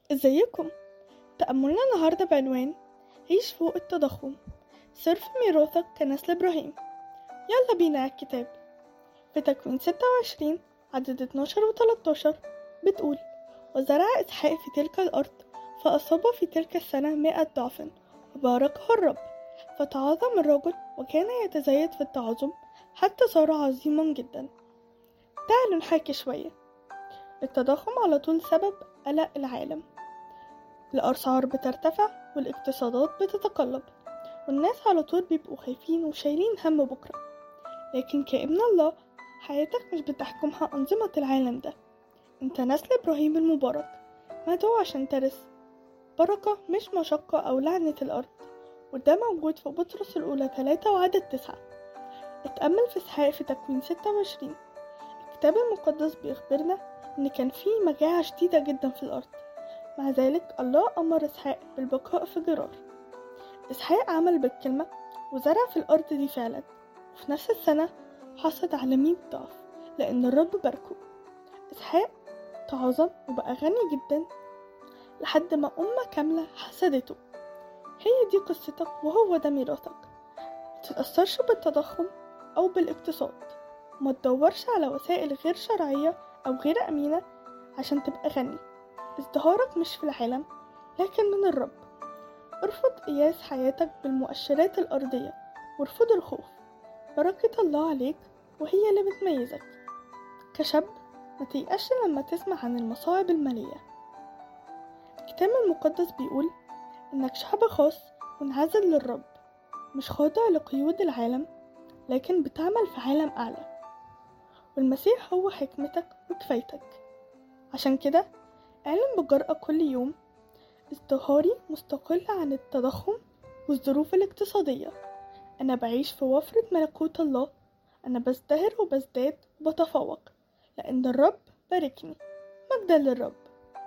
ازيكم تأملنا النهاردة بعنوان عيش فوق التضخم سر في ميراثك كنسل إبراهيم يلا بينا على الكتاب في تكوين ستة وعشرين عدد اتناشر وتلاتاشر بتقول وزرع إسحاق في تلك الأرض فأصاب في تلك السنة مائة ضعف وباركه الرب فتعاظم الرجل وكان يتزايد في التعاظم حتى صار عظيما جدا تعالوا نحكي شوية التضخم على طول سبب قلق العالم الأسعار بترتفع والاقتصادات بتتقلب والناس على طول بيبقوا خايفين وشايلين هم بكرة لكن كابن الله حياتك مش بتحكمها أنظمة العالم ده انت نسل إبراهيم المبارك مدعو عشان ترث بركة مش مشقة أو لعنة الأرض وده موجود في بطرس الأولى ثلاثة وعدد تسعة اتأمل في إسحاق في تكوين ستة وعشرين الكتاب المقدس بيخبرنا إن كان في مجاعة شديدة جدا في الأرض مع ذلك الله أمر إسحاق بالبقاء في جرار إسحاق عمل بالكلمة وزرع في الأرض دي فعلا وفي نفس السنة حصد على مية ضعف لأن الرب باركه إسحاق تعظم وبقى غني جدا لحد ما أمة كاملة حسدته هي دي قصتك وهو ده ميراثك متتأثرش بالتضخم أو بالاقتصاد وما تدورش على وسائل غير شرعية أو غير أمينة عشان تبقى غني ازدهارك مش في العالم لكن من الرب ارفض قياس حياتك بالمؤشرات الأرضية وارفض الخوف بركة الله عليك وهي اللي بتميزك كشاب ما تيأش لما تسمع عن المصاعب المالية الكتاب المقدس بيقول إنك شعب خاص منعزل للرب مش خاضع لقيود العالم لكن بتعمل في عالم أعلى والمسيح هو حكمتك وكفايتك عشان كده اعلن بجرأة كل يوم ازدهاري مستقل عن التضخم والظروف الاقتصادية أنا بعيش في وفرة ملكوت الله أنا بزدهر وبزداد وبتفوق لأن الرب باركني مجدا للرب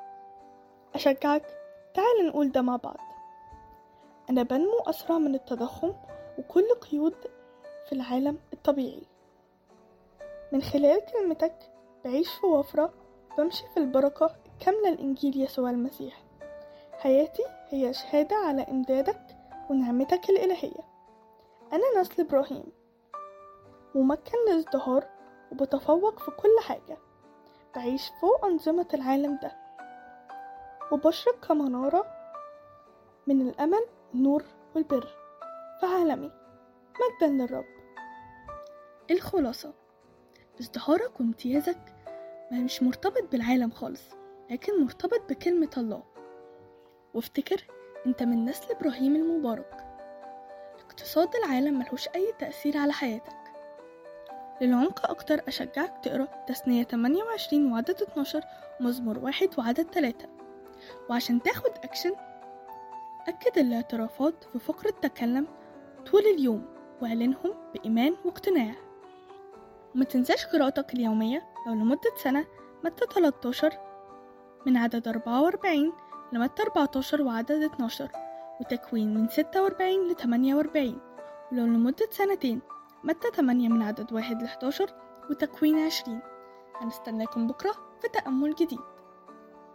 أشجعك تعال نقول ده مع بعض أنا بنمو أسرع من التضخم وكل قيود في العالم الطبيعي من خلال كلمتك بعيش في وفرة بمشي في البركة الكاملة لإنجيل يسوع المسيح حياتي هي شهادة على إمدادك ونعمتك الإلهية أنا نسل إبراهيم ممكن للازدهار وبتفوق في كل حاجة بعيش فوق أنظمة العالم ده وبشرق كمنارة من الأمل النور والبر في عالمي مجدا للرب الخلاصة ازدهارك وامتيازك ما مش مرتبط بالعالم خالص لكن مرتبط بكلمة الله وافتكر انت من نسل ابراهيم المبارك اقتصاد العالم ملهوش اي تأثير على حياتك للعمق اكتر اشجعك تقرا تثنية 28 وعدد 12 ومزمور واحد وعدد 3 وعشان تاخد اكشن أكد الاعترافات في فقرة تكلم طول اليوم واعلنهم بإيمان واقتناع وما تنساش قراءتك اليومية لو لمدة سنة متى 13 من عدد 44 لمتى 14 وعدد 12 وتكوين من 46 ل 48 ولو لمدة سنتين متى 8 من عدد 1 ل 11 وتكوين 20 هنستناكم بكرة في تأمل جديد